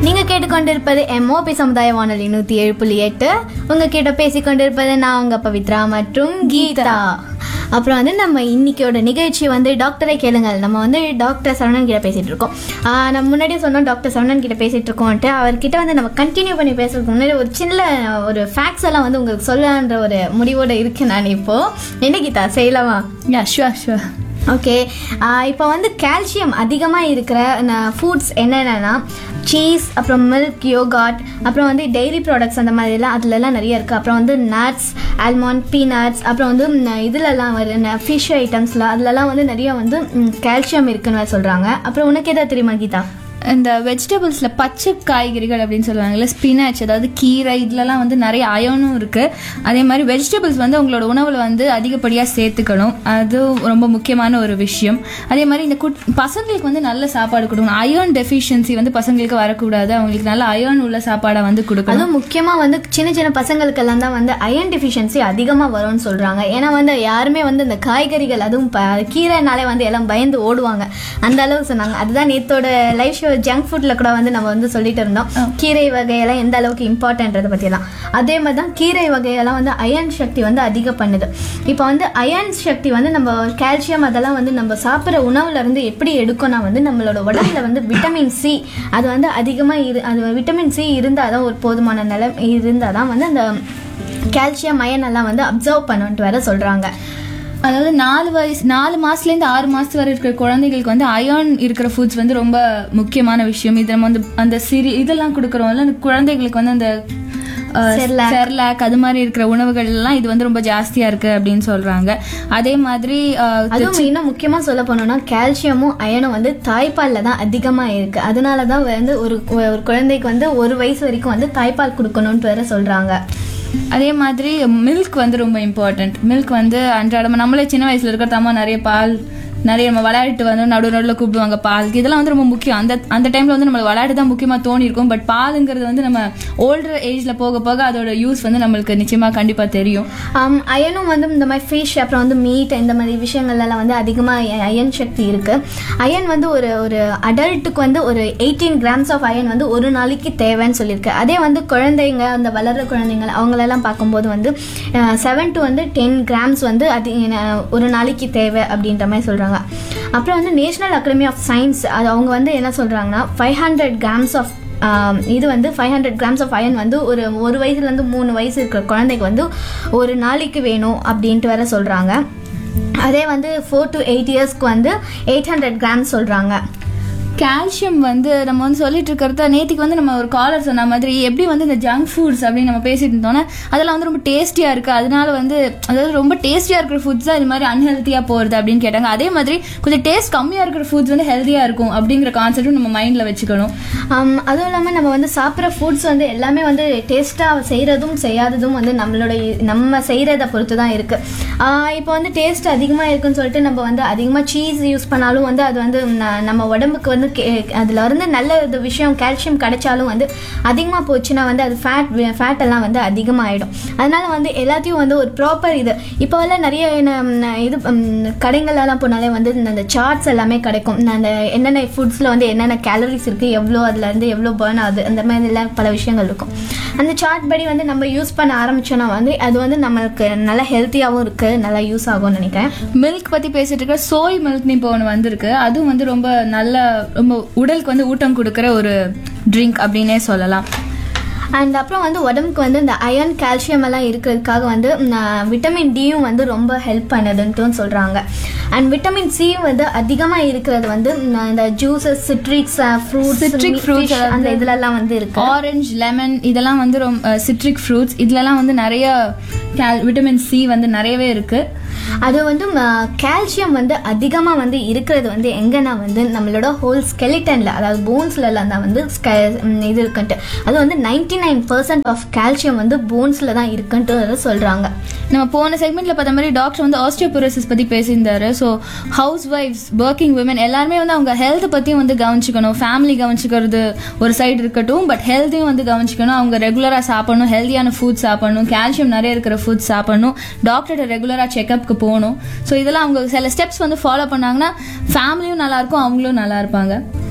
நீங்க கேட்டுக்கொண்டிருப்பது எம்ஓபி சமுதாய வானொலி நூத்தி ஏழு புள்ளி எட்டு உங்க கிட்ட பேசிக்கொண்டிருப்பது நான் உங்க பவித்ரா மற்றும் கீதா அப்புறம் வந்து நம்ம இன்னைக்கோட நிகழ்ச்சி வந்து டாக்டரை கேளுங்கள் நம்ம வந்து டாக்டர் சரவணன் கிட்ட பேசிட்டு இருக்கோம் ஆஹ் நம்ம முன்னாடியே சொன்னோம் டாக்டர் சரவணன் கிட்ட பேசிட்டு இருக்கோம்ட்டு அவர்கிட்ட வந்து நம்ம கண்டினியூ பண்ணி பேசுறதுக்கு முன்னாடி ஒரு சின்ன ஒரு ஃபேக்ட்ஸ் எல்லாம் வந்து உங்களுக்கு சொல்லலான்ற ஒரு முடிவோட இருக்கேன் நான் இப்போ என்ன கீதா செய்யலாமா யா ஷுவர் ஷுவர் ஓகே இப்போ வந்து கால்சியம் அதிகமாக இருக்கிற ஃபுட்ஸ் என்னென்னா சீஸ் அப்புறம் மில்க் யோகாட் அப்புறம் வந்து டெய்ரி ப்ராடக்ட்ஸ் அந்த மாதிரிலாம் அதுலலாம் நிறைய இருக்குது அப்புறம் வந்து நட்ஸ் ஆல்மண்ட் பீனட்ஸ் அப்புறம் வந்து ம், இதுலலாம் வர ஃபிஷ் ஐட்டம்ஸில் அதுலலாம் வந்து நிறைய வந்து கால்சியம் இருக்குன்னு சொல்கிறாங்க அப்புறம் உனக்கு எதாவது தெரியுமா கீதா இந்த வெஜிடபிள்ஸில் பச்சை காய்கறிகள் அப்படின்னு சொல்லுவாங்கல்ல ஸ்பினாச் அதாவது கீரை இதுலலாம் வந்து நிறைய அயனும் இருக்குது அதே மாதிரி வெஜிடபிள்ஸ் வந்து உங்களோட உணவில் வந்து அதிகப்படியாக சேர்த்துக்கணும் அது ரொம்ப முக்கியமான ஒரு விஷயம் அதே மாதிரி இந்த குட் பசங்களுக்கு வந்து நல்ல சாப்பாடு கொடுக்கணும் அயர்ன் டெஃபிஷியன்சி வந்து பசங்களுக்கு வரக்கூடாது அவங்களுக்கு நல்ல அயர்ன் உள்ள சாப்பாடை வந்து கொடுக்கணும் அதுவும் முக்கியமாக வந்து சின்ன சின்ன பசங்களுக்கெல்லாம் தான் வந்து அயன் டெஃபிஷியன்சி அதிகமாக வரும்னு சொல்கிறாங்க ஏன்னா வந்து யாருமே வந்து இந்த காய்கறிகள் அதுவும் ப கீரைனாலே வந்து எல்லாம் பயந்து ஓடுவாங்க அந்த அளவு சொன்னாங்க அதுதான் நேத்தோட லைவ் ஷோ ஜங்க் ஃபுட்டில் கூட வந்து நம்ம வந்து சொல்லிட்டு இருந்தோம் கீரை வகையெல்லாம் எந்த அளவுக்கு இம்பார்ட்டன்றதை பற்றியெல்லாம் அதே மாதிரி தான் கீரை வகையெல்லாம் வந்து அயன் சக்தி வந்து அதிகம் பண்ணுது இப்போ வந்து அயன் சக்தி வந்து நம்ம கால்சியம் அதெல்லாம் வந்து நம்ம சாப்பிட்ற உணவுல இருந்து எப்படி எடுக்கணும்னா வந்து நம்மளோட உடம்புல வந்து விட்டமின் சி அது வந்து அதிகமாக இரு அது விட்டமின் சி இருந்தால் தான் ஒரு போதுமான நிலை இருந்தால் தான் வந்து அந்த கால்சியம் அயன் எல்லாம் வந்து அப்சர்வ் பண்ணுன்ட்டு வேற சொல்கிறாங்க அதாவது நாலு வயசு நாலு மாசத்துலேருந்து ஆறு மாசத்து வரை இருக்கிற குழந்தைகளுக்கு வந்து அயர்ன் இருக்கிற ஃபுட்ஸ் வந்து ரொம்ப முக்கியமான விஷயம் இது நம்ம வந்து அந்த சிறி இதெல்லாம் கொடுக்குறோம்ல அந்த குழந்தைகளுக்கு வந்து அந்த Cerelac. செர்லாக் அது மாதிரி இருக்கிற உணவுகள் எல்லாம் இது வந்து ரொம்ப ஜாஸ்தியா இருக்கு அப்படின்னு சொல்றாங்க அதே மாதிரி அஹ், அதுவும் இன்னும் முக்கியமாக சொல்ல போனோம்னா கால்சியமும் அயனும் வந்து தாய்ப்பாலில் தான் அதிகமாக இருக்கு அதனால தான் வந்து ஒரு ஒரு குழந்தைக்கு வந்து ஒரு வயசு வரைக்கும் வந்து தாய்ப்பால் கொடுக்கணும்ட்டு வேற சொல்கிறாங்க அதே மாதிரி மில்க் வந்து ரொம்ப இம்பார்ட்டன்ட் மில்க் வந்து அன்றாடம் நம்மளே சின்ன வயசுல இருக்கிற அம்மா நிறைய பால் நிறைய நம்ம விளையாட்டு வந்து நடு நடுவில் கூப்பிடுவாங்க பாலுக்கு இதெல்லாம் வந்து ரொம்ப முக்கியம் அந்த அந்த டைம்ல வந்து நம்ம விளையாட்டு தான் முக்கியமா தோணி இருக்கும் பட் பாலுங்கிறது வந்து நம்ம ஓல்டர் ஏஜ்ல போக போக அதோட யூஸ் வந்து நம்மளுக்கு நிச்சயமா கண்டிப்பா தெரியும் ஆம், அயனும் வந்து இந்த மாதிரி ஃபிஷ் அப்புறம் வந்து மீட் இந்த மாதிரி விஷயங்கள்லாம் வந்து அதிகமாக அயன் சக்தி இருக்கு அயன் வந்து ஒரு ஒரு அடல்ட்டுக்கு வந்து ஒரு எயிட்டீன் கிராம்ஸ் ஆஃப் அயன் வந்து ஒரு நாளைக்கு தேவைன்னு சொல்லியிருக்கு அதே வந்து குழந்தைங்க அந்த வளர்ற குழந்தைங்க அவங்களெல்லாம் பார்க்கும்போது வந்து செவன் டு வந்து டென் கிராம்ஸ் வந்து அது அஹ், ஒரு நாளைக்கு தேவை அப்படின்ற மாதிரி சொல்கிறாங்க அப்புறம் வந்து நேஷனல் அகாடமி ஆஃப் சயின்ஸ் அது அவங்க வந்து என்ன சொல்கிறாங்கன்னா ஃபைவ் ஹண்ட்ரட் கிராம்ஸ் ஆஃப் ஆம், இது வந்து five hundred grams of iron வந்து ஒரு ஒரு வயசுலேருந்து மூணு வயசு இருக்கிற குழந்தைக்கு வந்து ஒரு நாளைக்கு வேணும் அப்படின்ட்டு வேற சொல்கிறாங்க அதே வந்து ஃபோர் டு எயிட் இயர்ஸ்க்கு வந்து எயிட் ஹண்ட்ரட் கிராம்ஸ் சொல்கிறாங்க கால்சியம் வந்து நம்ம வந்து சொல்லிட்டு இருக்கிறத நேத்திக்கு வந்து நம்ம ஒரு காலர் சொன்ன மாதிரி எப்படி வந்து இந்த ஜங்க் ஃபுட்ஸ் அப்படின்னு நம்ம பேசிட்டு இருந்தோம்னா அதெல்லாம் வந்து ரொம்ப டேஸ்டியா இருக்கு அதனால வந்து அதாவது ரொம்ப டேஸ்டியா இருக்கிற ஃபுட்ஸ் தான் இது மாதிரி அன்ஹெல்த்தியா போறது அப்படின்னு கேட்டாங்க அதே மாதிரி கொஞ்சம் டேஸ்ட் கம்மியா இருக்கிற ஃபுட்ஸ் வந்து ஹெல்த்தியா இருக்கும் அப்படிங்கிற கான்செப்டும் நம்ம மைண்ட்ல வச்சுக்கணும் ஆம், அதுவும் இல்லாமல் நம்ம வந்து சாப்பிட்ற ஃபுட்ஸ் வந்து எல்லாமே வந்து டேஸ்ட்டாக செய்கிறதும் செய்யாததும் வந்து நம்மளோட இ- நம்ம செய்கிறத பொறுத்து தான் இருக்குது இப்போ வந்து டேஸ்ட் அதிகமாக இருக்குன்னு சொல்லிட்டு நம்ம வந்து அதிகமாக சீஸ் யூஸ் பண்ணாலும் வந்து அது வந்து ந- நம்ம உடம்புக்கு வந்து கே- அதுல இருந்து நல்ல இது விஷயம் கால்சியம் கிடைச்சாலும் வந்து அதிகமாக போச்சுன்னா வந்து அது ஃபேட் ஃபேட் எல்லாம் வந்து அதிகமாகிடும் அதனால வந்து எல்லாத்தையும் வந்து ஒரு ப்ராப்பர் இது இப்போ எல்லாம் நிறைய என்ன, ம், இது ம், கடைங்கள்லாம் போனாலே வந்து இந்த சார்ட்ஸ் எல்லாமே கிடைக்கும் அந்த என்னென்ன ஃபுட்ஸில் வந்து என்னென்ன கேலரிஸ் இருக்குது எவ்வளோ அதுல இருந்து எவ்வளோ பேர்ன் ஆகுது அந்த மாதிரி எல்லாம் பல விஷயங்கள் இருக்கும் அந்த சார்ட் படி வந்து நம்ம யூஸ் பண்ண ஆரம்பிச்சோன்னா வந்து அது வந்து நம்மளுக்கு நல்லா ஹெல்த்தியாகவும் இருக்குது நல்லா யூஸ் ஆகும்னு நினைக்கிறேன் மில்க் பத்தி பேசிட்டு இருக்க சோய் மில்க்னு இப்போ ஒன்று வந்திருக்கு அதுவும் வந்து ரொம்ப நல்ல ரொம்ப உடலுக்கு வந்து ஊட்டம் கொடுக்குற ஒரு ட்ரிங்க் அப்படின்னே சொல்லலாம் அண்ட் அப்புறம் வந்து உடம்புக்கு வந்து இந்த அயன் கால்சியம் எல்லாம் இருக்கிறதுக்காக வந்து விட்டமின் டியும் வந்து ரொம்ப ஹெல்ப் பண்ணுதுன்ட்டு சொல்கிறாங்க அண்ட் விட்டமின் சி வந்து அதிகமாக இருக்கிறது வந்து ம், இந்த juices citrics fruits Citric fruits அதாவது அந்த இதுலலாம் வந்து இருக்கு ஆரஞ்சு லெமன் இதெல்லாம் வந்து ரொம்ப சிட்ரிக் ஃப்ரூட்ஸ் இதுலலாம் வந்து நிறைய விட்டமின் சி வந்து நிறையவே இருக்கு அது வந்து கால்சியம் வந்து அதிகமாக வந்து இருக்கிறது வந்து எங்கன்னா வந்து நம்மளோட ஹோல் ஸ்கெலிட்டனில் அதாவது போன்ஸ்லலாம் தான் வந்து sca- ம், இது இருக்குன்ட்டு அது வந்து ninety nine percent of calcium வந்து போன்ஸில் தான் இருக்குன்ட்டு சொல்கிறாங்க நம்ம போன செக்மெண்ட்ல பார்த்த மாதிரி டாக்டர் வந்து ஆஸ்டியோபோரோசிஸ் பத்தி பேசியிருந்தாரு ஸோ ஹவுஸ் ஒய்ஃப்ஸ் ஒர்க்கிங் விமன் எல்லாருமே வந்து அவங்க ஹெல்த் பத்தியும் வந்து கவனிச்சுக்கணும் ஃபேமிலி கவனிச்சுக்கிறது ஒரு சைடு இருக்கட்டும் பட் ஹெல்த்தையும் வந்து கவனிச்சுக்கணும் அவங்க ரெகுலரா சாப்பிடணும் ஹெல்த்தியான ஃபுட் சாப்பிடணும் கால்சியம் நிறைய இருக்கிற ஃபுட் சாப்பிடணும் டாக்டர்கிட்ட ரெகுலரா செக்அப்க்கு போகணும் ஸோ இதெல்லாம் அவங்க சில ஸ்டெப்ஸ் வந்து ஃபாலோ பண்ணாங்கன்னா ஃபேமிலியும் நல்லா இருக்கும் அவங்களும் நல்லா இருப்பாங்க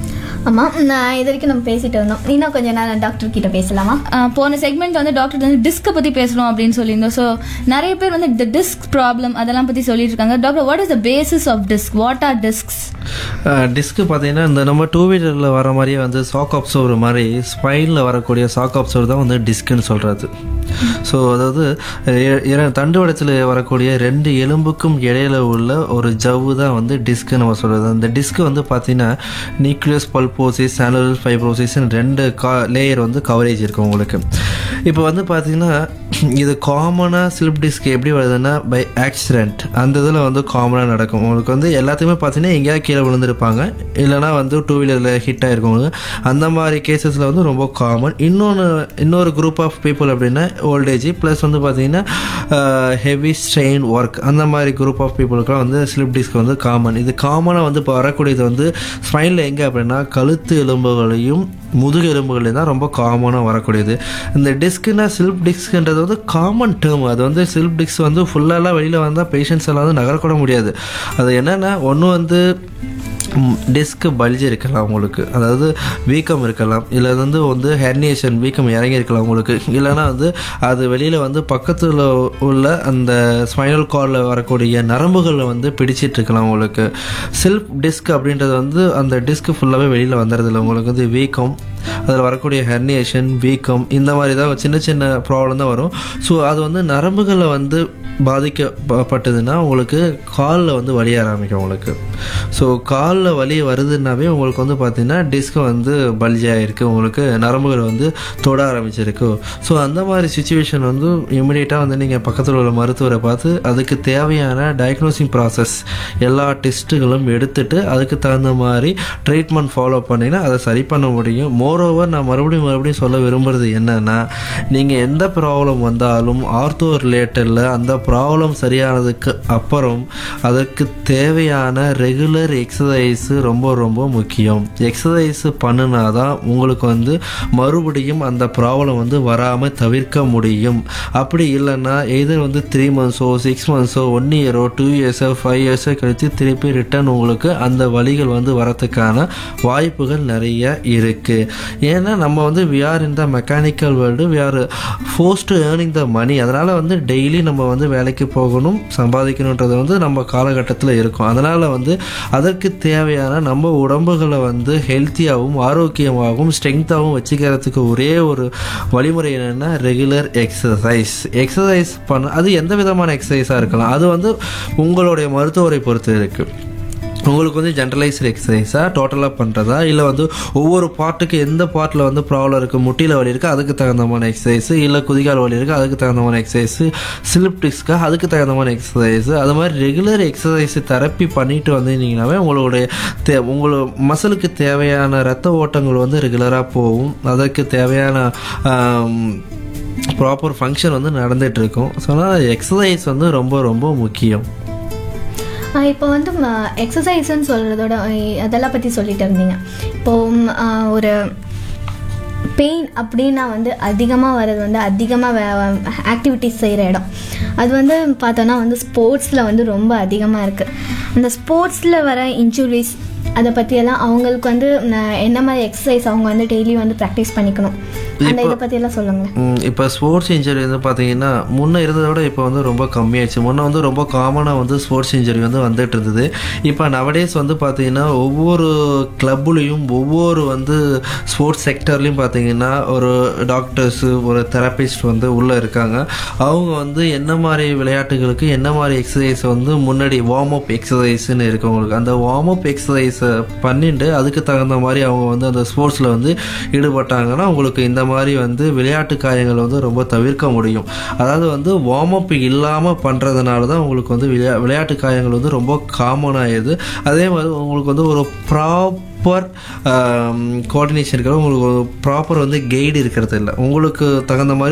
ஆமாம் நான் இது வரைக்கும் நம்ம பேசிட்டு வந்தோம் இன்னும் கொஞ்ச நேரம் டாக்டர் கிட்ட பேசலாமா ஆஹ் போன செக்மெண்ட் வந்து டாக்டர் வந்து டிஸ்கை பற்றி பேசணும் அப்படின்னு சொல்லியிருந்தோம் ஸோ நிறைய பேர் வந்து இந்த டிஸ்க் ப்ராப்ளம் அதெல்லாம் பற்றி சொல்லிட்டு இருக்காங்க doctor what is the basis of disc what are discs disc பார்த்தீங்கன்னா இந்த நம்ம டூ வீலரில் வர மாதிரியே வந்து சாக் அப்சர்வர் மாதிரி ஸ்பைனில் வரக்கூடிய சாக் அப்சர்வர் தான் வந்து டிஸ்க்குன்னு சொல்கிறது ஸோ அதாவது இ- இர- தண்டுவடத்தில் வரக்கூடிய ரெண்டு எலும்புக்கும் இடையில உள்ள ஒரு ஜவ்வு தான் வந்து டிஸ்க்கு நம்ம சொல்கிறது அந்த டிஸ்க்கு வந்து பார்த்தீங்கன்னா நியூக்ளியஸ் பல்போசிஸ் சேனல் ஃபைப்ரோசிஸ் ரெண்டு கா லேயர் வந்து கவரேஜ் இருக்கும் உங்களுக்கு இப்போ வந்து பார்த்தீங்கன்னா இது காமனாக ஸ்லிப் டிஸ்க் எப்படி வருதுன்னா பை ஆக்சிடென்ட் அந்த இதில் வந்து காமனாக நடக்கும் உங்களுக்கு வந்து எல்லாத்தையுமே பார்த்தீங்கன்னா எங்கேயாவது கீழே விழுந்திருப்பாங்க இல்லைனா வந்து டூ வீலரில் ஹிட் ஆகிருக்கவங்க அந்த மாதிரி கேசஸில் வந்து ரொம்ப காமன் இன்னொன்று இன்னொரு குரூப் ஆஃப் பீப்புள் அப்படின்னா ஓல்டேஜ் ப்ளஸ் வந்து பார்த்தீங்கன்னா ஹெவி ஸ்ட்ரெயின் ஒர்க் அந்த மாதிரி குரூப் ஆஃப் பீப்புளுக்குலாம் வந்து ஸ்லிப் டிஸ்க் வந்து காமன் இது காமனாக வந்து இப்போ வரக்கூடியது வந்து ஸ்பைனில் எங்கே அப்படின்னா கழுத்து எலும்புகளையும் முதுகு எலும்புகளையும் தான் ரொம்ப காமனாக வரக்கூடியது இந்த டிஸ்க்னா சில்ப் டிஸ்க்ன்றது வந்து காமன் டேர்ம் அது வந்து சில்ப் டிஸ்க் வந்து ஃபுல்லாலாம் வெளியில் வந்தால் பேஷண்ட்ஸ் எல்லாம் வந்து நகரக்கூட முடியாது அது என்னென்னா ஒன்று வந்து டிஸ்க் பல்ஜ் இருக்கலாம் உங்களுக்கு அதாவது வீக்கம் இருக்கலாம் இல்லை வந்து வந்து ஹெர்னியேஷன் வீக்கம் இறங்கி இருக்கலாம் உங்களுக்கு இல்லைன்னா வந்து அது வெளியில் வந்து பக்கத்தில் உள்ள அந்த ஸ்பைனல் கார்டில் வரக்கூடிய நரம்புகளில் வந்து பிடிச்சிட்டு இருக்கலாம் உங்களுக்கு செல்ஃப் டிஸ்க் அப்படின்றது வந்து அந்த டிஸ்க் ஃபுல்லாகவே வெளியில் வந்துடுறதில்ல உங்களுக்கு வந்து வீக்கம் அதில் வரக்கூடிய ஹெர்னியேஷன் வீக்கம் இந்த மாதிரி தான் சின்ன சின்ன ப்ராப்ளம் தான் வரும் ஸோ அது வந்து நரம்புகளை வந்து பாதிக்கப்பட்டதுன்னா உங்களுக்கு காலில் வந்து வலி ஆரம்பிக்கும் உங்களுக்கு ஸோ காலில் வலி வருதுன்னாவே உங்களுக்கு வந்து பார்த்தீங்கன்னா டிஸ்க் வந்து பல்ஜி ஆகிருக்கு உங்களுக்கு நரம்புகள் வந்து தொட ஆரம்பிச்சிருக்கு ஸோ அந்த மாதிரி சுச்சுவேஷன் வந்து இமிடியேட்டாக வந்து நீங்கள் பக்கத்தில் உள்ள மருத்துவரை பார்த்து அதுக்கு தேவையான டயக்னோசிங் ப்ராசஸ் எல்லா டெஸ்ட்டுகளும் எடுத்துட்டு அதுக்கு தகுந்த மாதிரி ட்ரீட்மெண்ட் ஃபாலோ பண்ணிங்கன்னா அதை சரி பண்ண முடியும் மோரோவர் நான் மறுபடியும் மறுபடியும் சொல்ல விரும்புறது என்னன்னா நீங்கள் எந்த ப்ராப்ளம் வந்தாலும் ஆர்த்தோ ரிலேட்டடில் அந்த ப்ராப்ளம் சரியானதுக்கு அப்புறம் அதற்கு தேவையான ரெகுலர் எக்ஸசைஸ் ரொம்ப ரொம்ப முக்கியம் எக்ஸசைஸ் பண்ணினா தான் உங்களுக்கு வந்து மறுபடியும் அந்த ப்ராப்ளம் வந்து வராமல் தவிர்க்க முடியும் அப்படி இல்லைன்னா எதிர் வந்து த்ரீ மந்த்ஸோ சிக்ஸ் மந்த்ஸோ ஒன் இயரோ டூ இயர்ஸோ ஃபைவ் இயர்ஸோ கழித்து திருப்பி ரிட்டர்ன் உங்களுக்கு அந்த வழிகள் வந்து வரத்துக்கான வாய்ப்புகள் நிறைய இருக்குது ஏன்னா நம்ம வந்து we are in the mechanical world we are force to earning the money அதனால் வந்து டெய்லி நம்ம வந்து வேலைக்கு போகணும் சம்பாதிக்கணுன்றது வந்து நம்ம காலகட்டத்தில் இருக்கும் அதனால் வந்து அதற்கு தேவையான நம்ம உடம்புகளை வந்து ஹெல்த்தியாகவும் ஆரோக்கியமாகவும் ஸ்ட்ரென்த்தாகவும் வச்சுக்கிறதுக்கு ஒரே ஒரு வழிமுறை என்னென்னா ரெகுலர் எக்ஸசைஸ் எக்ஸசைஸ் பண்ண அது எந்த விதமான எக்ஸசைஸாக இருக்கலாம் அது வந்து உங்களுடைய மருத்துவரை பொறுத்து இருக்குது உங்களுக்கு வந்து ஜென்ரலைஸ்டு எக்ஸசைஸாக டோட்டலாக பண்ணுறதா இல்லை வந்து ஒவ்வொரு பார்ட்டுக்கு எந்த பார்ட்டில் வந்து ப்ராப்ளம் இருக்குது முட்டியில் வலி இருக்குது அதுக்கு தகுந்தமான எக்ஸசைஸ் இல்லை குதிகால் வலி இருக்குது அதுக்கு தகுந்தமான எக்ஸசைஸ் ஸ்லிப் டிஸ்க்காக அதுக்கு தகுந்தமான எக்ஸசைஸ் அது மாதிரி ரெகுலர் எக்ஸசைஸ் தெரப்பி பண்ணிட்டு வந்தீங்கன்னாவே உங்களுடைய தே உங்களோட மசிலுக்கு தேவையான ரத்த ஓட்டங்கள் வந்து ரெகுலராக போகும் அதற்கு தேவையான ப்ராப்பர் ஃபங்க்ஷன் வந்து நடந்துட்டு இருக்கும் ஸோ அதனால் எக்ஸசைஸ் வந்து ரொம்ப ரொம்ப முக்கியம் ஆஹ் இப்போ வந்து எக்ஸசைஸ்ன்னு சொல்கிறதோட அதெல்லாம் பற்றி சொல்லிட்டு இருந்தீங்க இப்போ ம், ஆஹ் ஒரு பெயின் அப்படின்னா வந்து அதிகமாக வர்றது வந்து அதிகமாக ஆக்டிவிட்டிஸ் செய்கிற இடம் அது வந்து பார்த்தோன்னா வந்து ஸ்போர்ட்ஸில் வந்து ரொம்ப அதிகமாக இருக்குது அந்த ஸ்போர்ட்ஸில் வர இன்ஜுரிஸ் அதை பற்றியெல்லாம் அவங்களுக்கு வந்து ந- என்ன மாதிரி எக்ஸசைஸ் அவங்க வந்து டெய்லி வந்து ப்ராக்டிஸ் பண்ணிக்கணும் அந்த இதை பற்றியெல்லாம் சொல்லுங்களேன் இப்போ ஸ்போர்ட்ஸ் இன்ஜுரி வந்து பார்த்தீங்கன்னா முன்னே இருந்ததை விட இப்போ வந்து ரொம்ப கம்மியாயிடுச்சு முன்னே வந்து ரொம்ப காமனாக வந்து ஸ்போர்ட்ஸ் இன்ஜுரி வந்து வந்துட்டு இருந்தது இப்போ நவடேஸ் வந்து பார்த்தீங்கன்னா ஒவ்வொரு கிளப்புலேயும் ஒவ்வொரு வந்து ஸ்போர்ட்ஸ் செக்டர்லேயும் பார்த்தீங்கன்னா ஒரு டாக்டர்ஸு ஒரு தெரபிஸ்ட் வந்து உள்ளே இருக்காங்க அவங்க வந்து என்ன மாதிரி விளையாட்டுகளுக்கு என்ன மாதிரி எக்ஸசைஸ் வந்து முன்னாடி வார்ம் அப் எக்ஸசைஸ்னு இருக்கு உங்களுக்கு அந்த வார்ம் அப் எக்ஸசைஸை பண்ணிட்டு அதுக்கு தகுந்த மாதிரி அவங்க வந்து அந்த ஸ்போர்ட்ஸில் வந்து ஈடுபட்டாங்கன்னா உங்களுக்கு இந்த மாதிரி வந்து விளையாட்டு காயங்கள் வந்து ரொம்ப தவிர்க்க முடியும் அதாவது வந்து வார்ம் அப் இல்லாமல் பண்ணுறதுனால தான் உங்களுக்கு வந்து விளையா விளையாட்டு காயங்கள் வந்து ரொம்ப காமன் ஆயிடுது அதே மாதிரி உங்களுக்கு வந்து ஒரு ப்ராப்பர் கோஆர்டினேஷன் இருக்கிற உங்களுக்கு ப்ராப்பர் வந்து கைடு இருக்கிறது இல்லை உங்களுக்கு தகுந்த மாதிரி